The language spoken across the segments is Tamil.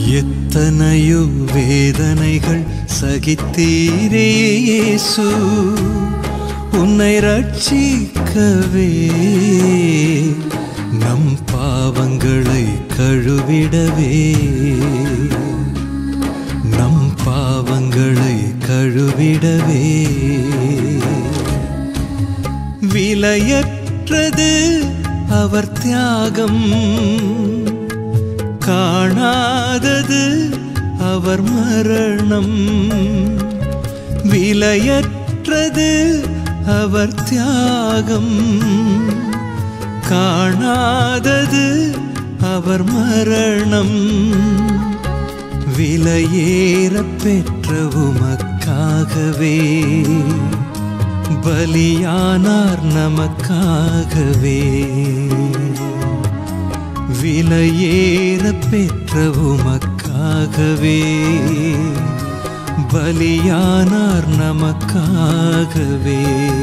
எத்தனையோ வேதனைகள் சகித்தீரே இயேசு உன்னை ரட்சிக்கவே நம் பாவங்களை கழுவிடவே நம் பாவங்களை கழுவிடவே விலையற்றது அவர் தியாகம் காணாதது அவர் மரணம் விலையற்றது அவர் தியாகம் காணாதது அவர் மரணம் விலையேற பெற்ற உமக்காகவே பலியானார் நமக்காகவே விலையேற பெற்ற உமக்காகவே பலியானார் நமக்காகவே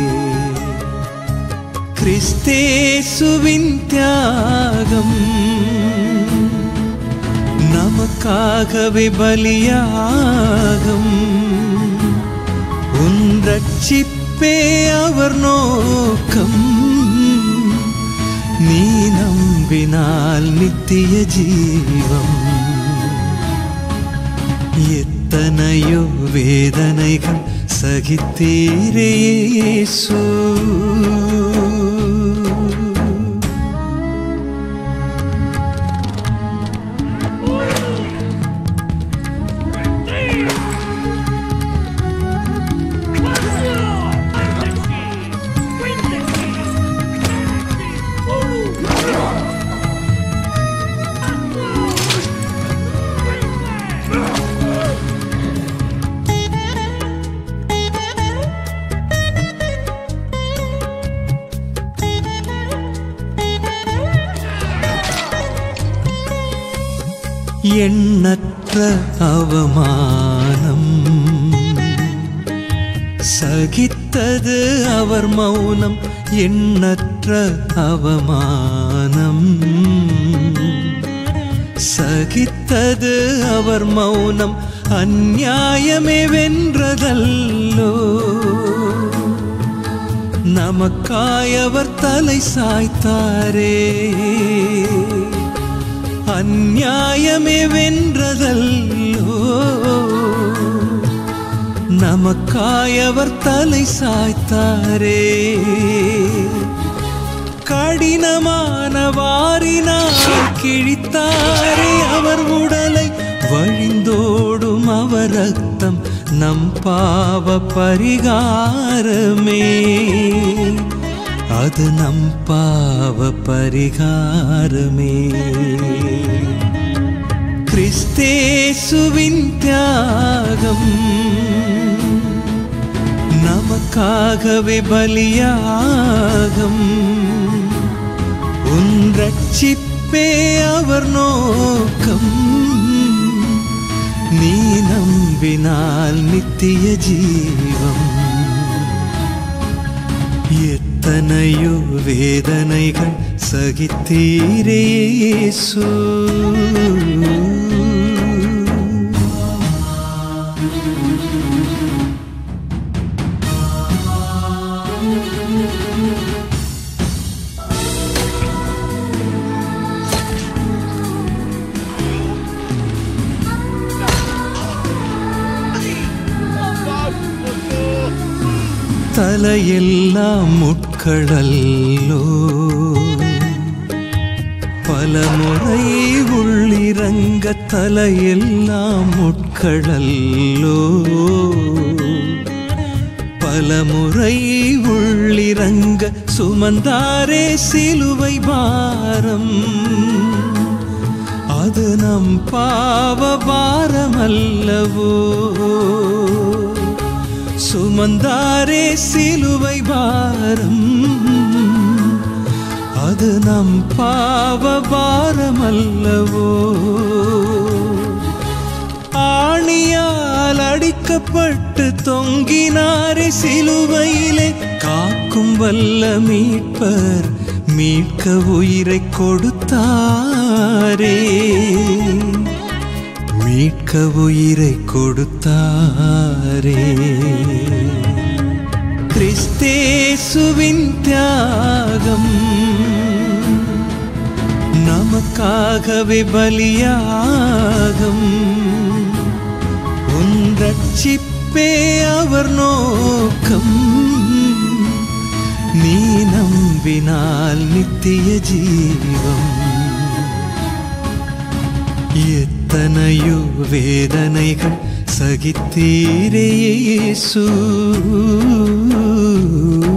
கிறிஸ்தேசுவின் தியாகம் நமக்காகவே பலியாகும் உன் ரட்சிப்பே அவர் நோக்கம் நீ நம்பினால் நித்திய ஜீவம் எத்தனையோ வேதனைகள் சகித்தீரே இயேசு எண்ணற்ற அவமானம் சகித்தது அவர் மௌனம் எண்ணற்ற அவமானம் சகித்தது அவர் மௌனம் அந்நியாயமே வென்றதல்லோ நமக்காய் அவர் தலை சாய்த்தாரே அந்நியாயமே வென்றதல்லோ நமக்காய் அவர் தலை சாய்த்தாரே கடினமான வாரினால் கிழித்தாரே அவர் உடலை வழிந்தோடும் அவர் ரத்தம் நம் பாவ பரிகாரமே அது நம் பாவ பரிகாரமே கிறிஸ்தேசுவின் தியாகம் நமக்காகவே பலியாகம் உன் ரட்சிப்பே அவர் நோக்கம் நீ நம்பினால் நித்திய ஜீவம் எத்தனையோ வேதனைகள் சகித்தீரே இயேசு தலையெல்லாம் முட்களல்லோ பலமுறை உள்ளிறங்க தலையெல்லாம் முட்களல்லோ பலமுறை உள்ளிறங்க சுமந்தாரே சிலுவை பாரம் அது நம் பாவ பாரமல்லவோ சுமந்தாரே சிலுவை பாரம் அது நம் பாவ பாரமல்லவோ ஆணியால் அடிக்கப்பட்டு தொங்கினாரே சிலுவையிலே காக்கும் வல்ல மீட்பர் மீட்க உயிரை கொடுத்தாரே மீட்க உயிரை கொடுத்தாரே கிறிஸ்தேசுவின் தியாகம் நமக்காகவே பலியாகம் உன் ரட்சிப்பே அவர் நோக்கம் நீ நம்பினால் நித்திய ஜீவம் எத்தனையோ வேதனைகள் சகித்தீரே இயேசு